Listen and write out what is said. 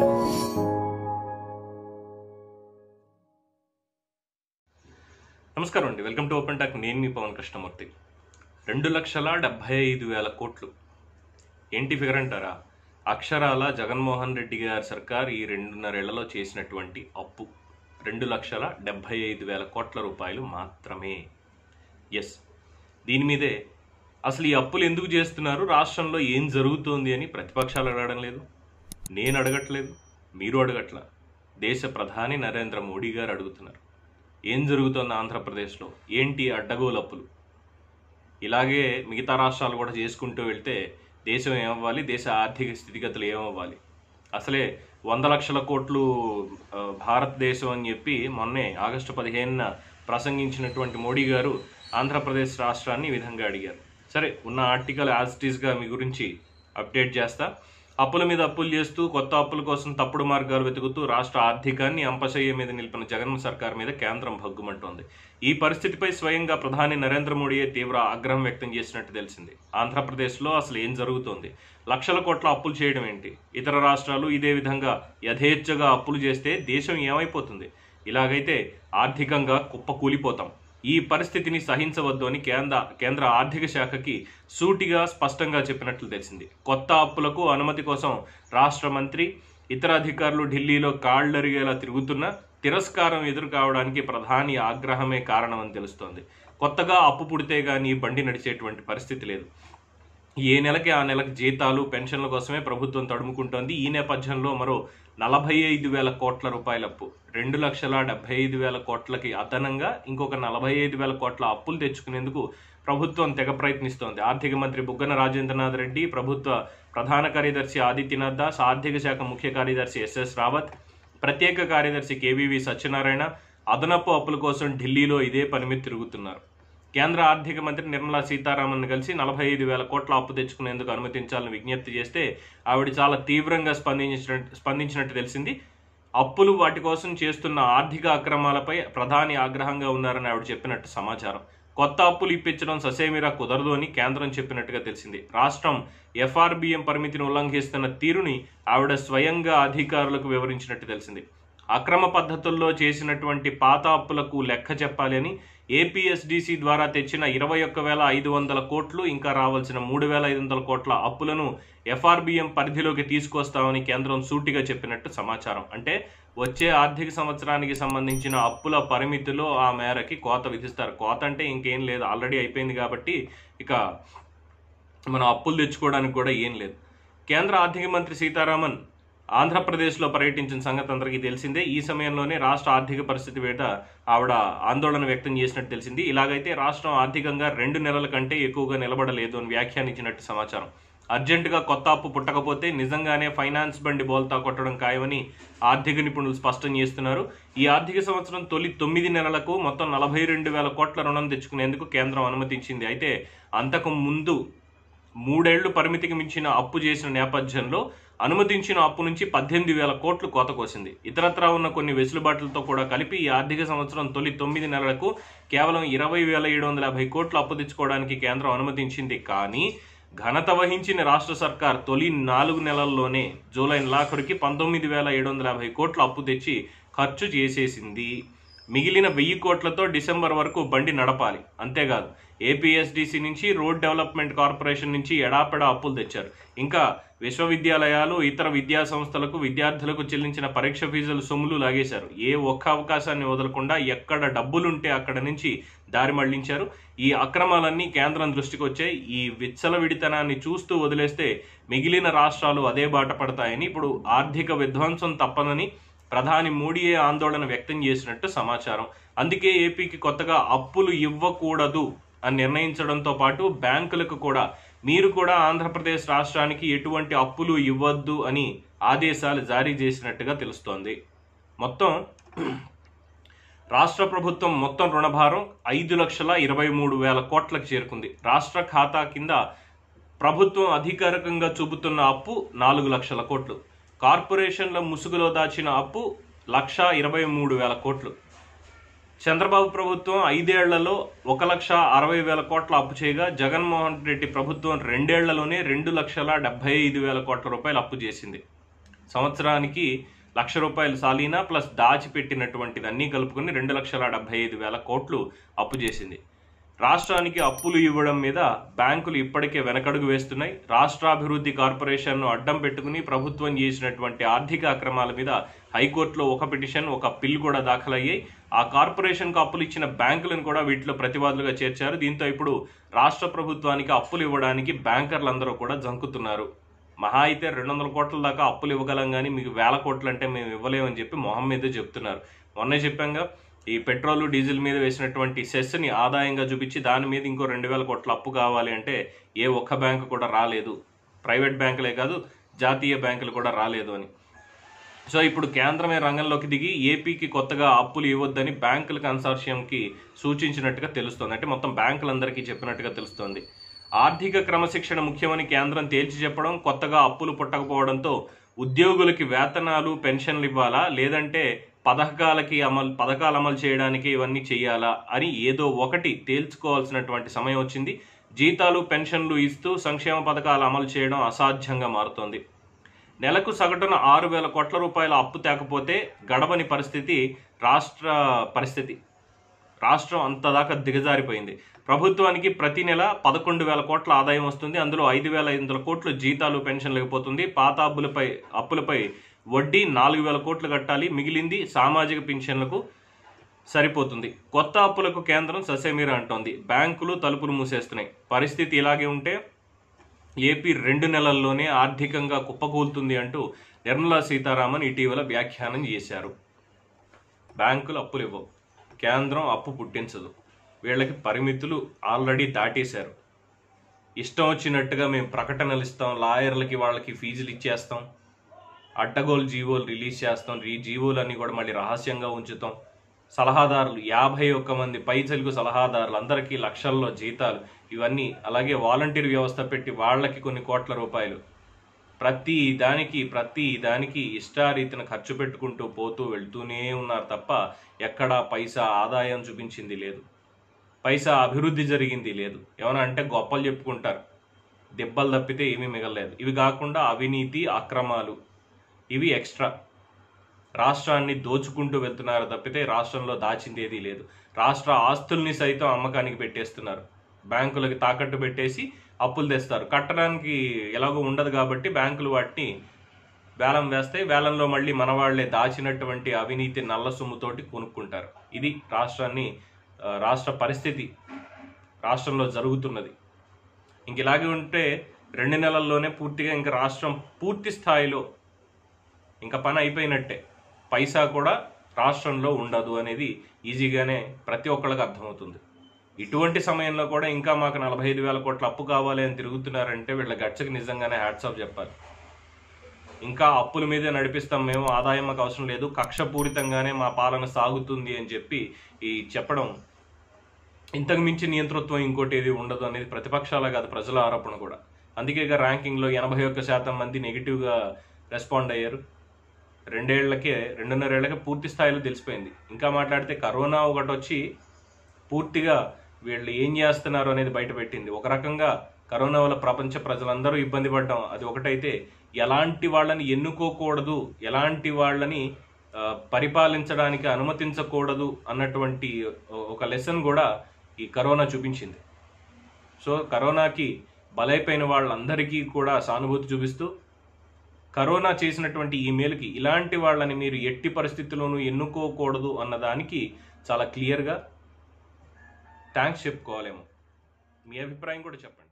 నమస్కారం అండి welcome to open talk నేను మీ పవన్ కృష్ణమూర్తి రెండు లక్షల డెబ్బై ఐదు వేల కోట్లు ఏంటి ఫిగర్ అంటారా అక్షరాల జగన్మోహన్ రెడ్డి గారి సర్కార్ ఈ రెండున్నరేళ్లలో చేసినటువంటి అప్పు రెండు లక్షల డెబ్బై ఐదు వేల కోట్ల రూపాయలు మాత్రమే ఎస్ దీని మీదే అసలు ఈ అప్పులు ఎందుకు చేస్తున్నారు రాష్ట్రంలో ఏం జరుగుతోంది అని ప్రతిపక్షాలు అడగడం లేదు నేను అడగట్లేదు మీరు అడగట్లా దేశ ప్రధాని నరేంద్ర మోడీ గారు అడుగుతున్నారు ఏం జరుగుతోంది ఆంధ్రప్రదేశ్లో ఏంటి అడ్డగోలు అప్పులు ఇలాగే మిగతా రాష్ట్రాలు కూడా చేసుకుంటూ వెళ్తే దేశం ఏమవ్వాలి దేశ ఆర్థిక స్థితిగతులు ఏమవ్వాలి అసలే వంద లక్షల కోట్లు ఆ, భారతదేశం అని చెప్పి మొన్నే ఆగస్టు పదిహేనున ప్రసంగించినటువంటి మోడీ గారు ఆంధ్రప్రదేశ్ రాష్ట్రాన్ని ఈ విధంగా అడిగారు సరే ఉన్న ఆర్టికల్ యాజ్ ఇట్ ఈస్గా మీ గురించి అప్డేట్ చేస్తా అప్పుల మీద అప్పులు చేస్తూ కొత్త అప్పుల కోసం తప్పుడు మార్గాలు వెతుకుతూ రాష్ట్ర ఆర్థికాన్ని అంపశయ్య మీద నిలిపిన జగన్ సర్కార్ మీద కేంద్రం భగ్గుమంటోంది ఈ పరిస్థితిపై స్వయంగా ప్రధాని నరేంద్ర మోడీయే తీవ్ర ఆగ్రహం వ్యక్తం చేసినట్టు తెలిసింది ఆంధ్రప్రదేశ్లో అసలు ఏం జరుగుతోంది లక్షల కోట్ల అప్పులు చేయడం ఏంటి ఇతర రాష్ట్రాలు ఇదే విధంగా యథేచ్ఛగా అప్పులు చేస్తే దేశం ఏమైపోతుంది ఇలాగైతే ఆర్థికంగా కుప్పకూలిపోతాం ఈ పరిస్థితిని సహించవద్దు అని కేంద్ర కేంద్ర ఆర్థిక శాఖకి సూటిగా స్పష్టంగా చెప్పినట్లు తెలిసింది కొత్త అప్పులకు అనుమతి కోసం రాష్ట్ర మంత్రి ఇతర అధికారులు ఢిల్లీలో కాళ్లరిగేలా తిరుగుతున్నా తిరస్కారం ఎదురు కావడానికి ప్రధాని ఆగ్రహమే కారణమని తెలుస్తోంది కొత్తగా అప్పు పుడితే గానీ బండి నడిచేటువంటి పరిస్థితి లేదు ఏ నెలకి ఆ నెలకు జీతాలు పెన్షన్ల కోసమే ప్రభుత్వం తడుముకుంటోంది ఈ నేపథ్యంలో మరో నలభై ఐదు వేల కోట్ల రూపాయల అప్పు రెండు లక్షల డెబ్బై ఐదు వేల కోట్లకి అదనంగా ఇంకొక నలభై ఐదు వేల కోట్ల అప్పులు తెచ్చుకునేందుకు ప్రభుత్వం తెగ ప్రయత్నిస్తోంది ఆర్థిక మంత్రి బుగ్గన రాజేంద్రనాథ్ రెడ్డి ప్రభుత్వ ప్రధాన కార్యదర్శి ఆదిత్యనాథ్ దాస్ ఆర్థిక శాఖ ముఖ్య కార్యదర్శి ఎస్ఎస్ రావత్ ప్రత్యేక కార్యదర్శి కేవీవి సత్యనారాయణ అదనపు అప్పుల కోసం ఢిల్లీలో ఇదే పని మీద తిరుగుతున్నారు కేంద్ర ఆర్థిక మంత్రి నిర్మలా సీతారామన్ కలిసి నలభై ఐదు వేల కోట్ల అప్పు తెచ్చుకునేందుకు అనుమతించాలని విజ్ఞప్తి చేస్తే ఆవిడ చాలా తీవ్రంగా స్పందించినట్టు స్పందించినట్టు తెలిసింది అప్పులు వాటి కోసం చేస్తున్న ఆర్థిక అక్రమాలపై ప్రధాని ఆగ్రహంగా ఉన్నారని ఆవిడ చెప్పినట్టు సమాచారం కొత్త అప్పులు ఇప్పించడం ససేమిరా కుదరదు అని కేంద్రం చెప్పినట్టుగా తెలిసింది రాష్ట్రం ఎఫ్ఆర్బిఎం పరిమితిని ఉల్లంఘిస్తున్న తీరుని ఆవిడ స్వయంగా అధికారులకు వివరించినట్టు తెలిసింది అక్రమ పద్ధతుల్లో చేసినటువంటి పాత అప్పులకు లెక్క చెప్పాలి అని ఏపీఎస్డిసి ద్వారా తెచ్చిన ఇరవై ఒక్క వేల ఐదు వందల కోట్లు ఇంకా రావాల్సిన మూడు వేల ఐదు వందల కోట్ల అప్పులను ఎఫ్ఆర్బిఎం పరిధిలోకి తీసుకొస్తామని కేంద్రం సూటిగా చెప్పినట్టు సమాచారం అంటే వచ్చే ఆర్థిక సంవత్సరానికి సంబంధించిన అప్పుల పరిమితిలో ఆ మేరకి కోత విధిస్తారు కోత అంటే ఇంకేం లేదు ఆల్రెడీ అయిపోయింది కాబట్టి ఇక మనం అప్పులు తెచ్చుకోవడానికి కూడా ఏం లేదు కేంద్ర ఆర్థిక మంత్రి సీతారామన్ ఆంధ్రప్రదేశ్లో పర్యటించిన సంగతి అందరికీ తెలిసిందే ఈ సమయంలోనే రాష్ట్ర ఆర్థిక పరిస్థితి మీద ఆవిడ ఆందోళన వ్యక్తం చేసినట్టు తెలిసింది ఇలాగైతే రాష్ట్రం ఆర్థికంగా రెండు నెలల కంటే ఎక్కువగా నిలబడలేదు అని వ్యాఖ్యానించినట్టు సమాచారం అర్జెంటుగా కొత్త అప్పు పుట్టకపోతే నిజంగానే ఫైనాన్స్ బండి బోల్తా కొట్టడం ఖాయమని ఆర్థిక నిపుణులు స్పష్టం చేస్తున్నారు ఈ ఆర్థిక సంవత్సరం తొలి తొమ్మిది నెలలకు మొత్తం నలభై రెండు వేల కోట్ల రుణం తెచ్చుకునేందుకు కేంద్రం అనుమతించింది అయితే అంతకు ముందు మూడేళ్లు పరిమితికి మించిన అప్పు చేసిన నేపథ్యంలో అనుమతించిన అప్పు నుంచి పద్దెనిమిది వేల కోట్లు కోత కోసింది ఇతరత్రా ఉన్న కొన్ని వెసులుబాట్లతో కూడా కలిపి ఈ ఆర్థిక సంవత్సరం తొలి తొమ్మిది నెలలకు కేవలం ఇరవై వేల ఏడు వందల యాభై కోట్లు అప్పు తెచ్చుకోవడానికి కేంద్రం అనుమతించింది కానీ ఘనత వహించిన రాష్ట్ర సర్కార్ తొలి నాలుగు నెలల్లోనే జూలై నెలాఖరుకి పంతొమ్మిది వేల ఏడు వందల యాభై కోట్లు అప్పు తెచ్చి ఖర్చు చేసేసింది మిగిలిన వెయ్యి కోట్లతో డిసెంబర్ వరకు బండి నడపాలి అంతేకాదు ఏపీఎస్డిసి నుంచి రోడ్ డెవలప్మెంట్ కార్పొరేషన్ నుంచి ఎడాపెడా అప్పులు తెచ్చారు ఇంకా విశ్వవిద్యాలయాలు ఇతర విద్యా సంస్థలకు విద్యార్థులకు చెల్లించిన పరీక్ష ఫీజులు సొమ్ములు లాగేశారు ఏ ఒక్క అవకాశాన్ని వదలకుండా ఎక్కడ డబ్బులుంటే అక్కడ నుంచి దారి మళ్లించారు ఈ అక్రమాలన్నీ కేంద్రం దృష్టికి వచ్చాయి ఈ విచ్చలవిడితనాన్ని చూస్తూ వదిలేస్తే మిగిలిన రాష్ట్రాలు అదే బాట పడతాయని ఇప్పుడు ఆర్థిక విధ్వంసం తప్పదని ప్రధాని మోడీయే ఆందోళన వ్యక్తం చేసినట్టు సమాచారం అందుకే ఏపీకి కొత్తగా అప్పులు ఇవ్వకూడదు అని నిర్ణయించడంతో పాటు బ్యాంకులకు కూడా మీరు కూడా ఆంధ్రప్రదేశ్ రాష్ట్రానికి ఎటువంటి అప్పులు ఇవ్వద్దు అని ఆదేశాలు జారీ చేసినట్టుగా తెలుస్తోంది మొత్తం రాష్ట్ర ప్రభుత్వం మొత్తం రుణభారం ఐదు లక్షల ఇరవై మూడు వేల కోట్లకు చేరుకుంది రాష్ట్ర ఖాతా కింద ప్రభుత్వం అధికారికంగా చూపుతున్న అప్పు నాలుగు లక్షల కోట్లు కార్పొరేషన్ల ముసుగులో దాచిన అప్పు లక్ష ఇరవై మూడు వేల కోట్లు చంద్రబాబు ప్రభుత్వం ఐదేళ్లలో ఒక లక్ష అరవై వేల కోట్ల అప్పు చేయగా జగన్మోహన్ రెడ్డి ప్రభుత్వం రెండేళ్లలోనే రెండు లక్షల డెబ్బై ఐదు వేల కోట్ల రూపాయలు అప్పు చేసింది సంవత్సరానికి లక్ష రూపాయలు సాలీనా ప్లస్ దాచిపెట్టినటువంటిది అన్నీ కలుపుకొని రెండు లక్షల డెబ్బై ఐదు వేల కోట్లు అప్పు చేసింది రాష్ట్రానికి అప్పులు ఇవ్వడం మీద బ్యాంకులు ఇప్పటికే వెనకడుగు వేస్తున్నాయి రాష్ట్రాభివృద్ధి కార్పొరేషన్ను అడ్డం పెట్టుకుని ప్రభుత్వం చేసినటువంటి ఆర్థిక అక్రమాల మీద హైకోర్టులో ఒక పిటిషన్ ఒక పిల్ కూడా దాఖలయ్యాయి ఆ కార్పొరేషన్కు అప్పులు ఇచ్చిన బ్యాంకులను కూడా వీటిలో ప్రతివాదులుగా చేర్చారు దీంతో ఇప్పుడు రాష్ట్ర ప్రభుత్వానికి అప్పులు ఇవ్వడానికి బ్యాంకర్లందరూ కూడా జంకుతున్నారు మహా అయితే రెండు వందల కోట్ల దాకా అప్పులు ఇవ్వగలం కానీ మీకు వేల కోట్లు అంటే మేము ఇవ్వలేమని చెప్పి మొహం మీదే చెప్తున్నారు మొన్నే చెప్పాంగా ఈ పెట్రోల్ డీజిల్ మీద వేసినటువంటి సెస్ని ఆదాయంగా చూపించి దాని మీద ఇంకో రెండు వేల కోట్ల అప్పు కావాలి అంటే ఏ ఒక్క బ్యాంకు కూడా రాలేదు ప్రైవేట్ బ్యాంకులే కాదు జాతీయ బ్యాంకులు కూడా రాలేదు అని సో ఇప్పుడు కేంద్రమే రంగంలోకి దిగి ఏపీకి కొత్తగా అప్పులు ఇవ్వద్దని బ్యాంకుల కన్సార్షియంకి సూచించినట్టుగా తెలుస్తోంది అంటే మొత్తం బ్యాంకులందరికీ చెప్పినట్టుగా తెలుస్తోంది ఆర్థిక క్రమశిక్షణ ముఖ్యమని కేంద్రం తేల్చి చెప్పడం కొత్తగా అప్పులు పుట్టకపోవడంతో ఉద్యోగులకి వేతనాలు పెన్షన్లు ఇవ్వాలా లేదంటే పథకాలకి అమలు పథకాలు అమలు చేయడానికి ఇవన్నీ చేయాలా అని ఏదో ఒకటి తేల్చుకోవాల్సినటువంటి సమయం వచ్చింది జీతాలు పెన్షన్లు ఇస్తూ సంక్షేమ పథకాలు అమలు చేయడం అసాధ్యంగా మారుతోంది నెలకు సగటున ఆరు వేల కోట్ల రూపాయల అప్పు తేకపోతే గడవని పరిస్థితి రాష్ట్ర పరిస్థితి రాష్ట్రం అంతదాకా దిగజారిపోయింది ప్రభుత్వానికి ప్రతి నెల పదకొండు వేల కోట్ల ఆదాయం వస్తుంది అందులో ఐదు వేల ఐదు వందల కోట్లు జీతాలు పెన్షన్లకు పోతుంది పాత అప్పులపై అప్పులపై వడ్డీ నాలుగు వేల కోట్లు కట్టాలి మిగిలింది సామాజిక పింఛన్లకు సరిపోతుంది కొత్త అప్పులకు కేంద్రం ససేమీర అంటోంది బ్యాంకులు తలుపులు మూసేస్తున్నాయి పరిస్థితి ఇలాగే ఉంటే ఏపీ రెండు నెలల్లోనే ఆర్థికంగా కుప్పకూలుతుంది అంటూ నిర్మలా సీతారామన్ ఇటీవల వ్యాఖ్యానం చేశారు బ్యాంకులు అప్పులు ఇవ్వవు కేంద్రం అప్పు పుట్టించదు వీళ్ళకి పరిమితులు ఆల్రెడీ దాటేశారు ఇష్టం వచ్చినట్టుగా మేము ప్రకటనలు ఇస్తాం లాయర్లకి వాళ్ళకి ఫీజులు ఇచ్చేస్తాం అడ్డగోలు జీవోలు రిలీజ్ చేస్తాం ఈ జీవోలన్నీ కూడా మళ్ళీ రహస్యంగా ఉంచుతాం సలహాదారులు యాభై ఒక్క మంది పైచలుగు సలహాదారులు అందరికీ లక్షల్లో జీతాలు ఇవన్నీ అలాగే వాలంటీర్ వ్యవస్థ పెట్టి వాళ్ళకి కొన్ని కోట్ల రూపాయలు ప్రతి దానికి ప్రతి దానికి ఇష్టారీతిన ఖర్చు పెట్టుకుంటూ పోతూ వెళ్తూనే ఉన్నారు తప్ప ఎక్కడా పైసా ఆదాయం చూపించింది లేదు పైసా అభివృద్ధి జరిగింది లేదు ఏమైనా అంటే గొప్పలు చెప్పుకుంటారు దెబ్బలు తప్పితే ఏమీ మిగలలేదు ఇవి కాకుండా అవినీతి అక్రమాలు ఇవి ఎక్స్ట్రా రాష్ట్రాన్ని దోచుకుంటూ వెళ్తున్నారు తప్పితే రాష్ట్రంలో దాచింది ఏదీ లేదు రాష్ట్ర ఆస్తుల్ని సైతం అమ్మకానికి పెట్టేస్తున్నారు బ్యాంకులకి తాకట్టు పెట్టేసి అప్పులు తెస్తారు కట్టడానికి ఎలాగో ఉండదు కాబట్టి బ్యాంకులు వాటిని వేలం వేస్తే వేలంలో మళ్ళీ మన వాళ్ళే దాచినటువంటి అవినీతి నల్ల సొమ్ముతోటి కొనుక్కుంటారు ఇది రాష్ట్రాన్ని ఆ, రాష్ట్ర పరిస్థితి రాష్ట్రంలో జరుగుతున్నది ఇంక ఇలాగే ఉంటే రెండు నెలల్లోనే పూర్తిగా ఇంకా రాష్ట్రం పూర్తి స్థాయిలో ఇంకా పని అయిపోయినట్టే పైసా కూడా రాష్ట్రంలో ఉండదు అనేది ఈజీగానే ప్రతి ఒక్కళ్ళకి అర్థమవుతుంది ఇటువంటి సమయంలో కూడా ఇంకా మాకు నలభై ఐదు వేల కోట్ల అప్పు కావాలి అని తిరుగుతున్నారంటే వీళ్ళ గచ్చకి నిజంగానే హ్యాట్స్ ఆఫ్ చెప్పాలి ఇంకా అప్పుల మీదే నడిపిస్తాం మేము ఆదాయం మాకు అవసరం లేదు కక్షపూరితంగానే మా పాలన సాగుతుంది అని చెప్పి ఈ చెప్పడం ఇంతకు మించి నియంతృత్వం ఇంకోటి ఏది ఉండదు అనేది ప్రతిపక్షాల కాదు ప్రజల ఆరోపణ కూడా అందుకే ఇక ర్యాంకింగ్లో ఎనభై ఒక్క శాతం మంది నెగిటివ్గా రెస్పాండ్ అయ్యారు రెండేళ్లకే రెండున్నరేళ్లకే పూర్తి స్థాయిలో తెలిసిపోయింది ఇంకా మాట్లాడితే కరోనా ఒకటి వచ్చి పూర్తిగా వీళ్ళు ఏం చేస్తున్నారు అనేది బయటపెట్టింది ఒక రకంగా కరోనా వల్ల ప్రపంచ ప్రజలందరూ ఇబ్బంది పడ్డాం అది ఒకటైతే ఎలాంటి వాళ్ళని ఎన్నుకోకూడదు ఎలాంటి వాళ్ళని ఆ, పరిపాలించడానికి అనుమతించకూడదు అన్నటువంటి ఒక లెసన్ కూడా ఈ కరోనా చూపించింది సో కరోనాకి బలైపోయిన వాళ్ళందరికీ కూడా సానుభూతి చూపిస్తూ కరోనా చేసినటువంటి ఈ మేలుకి ఇలాంటి వాళ్ళని మీరు ఎట్టి పరిస్థితుల్లోనూ ఎన్నుకోకూడదు అన్నదానికి చాలా క్లియర్గా థ్యాంక్స్ చెప్పుకోవాలేమో మీ అభిప్రాయం కూడా చెప్పండి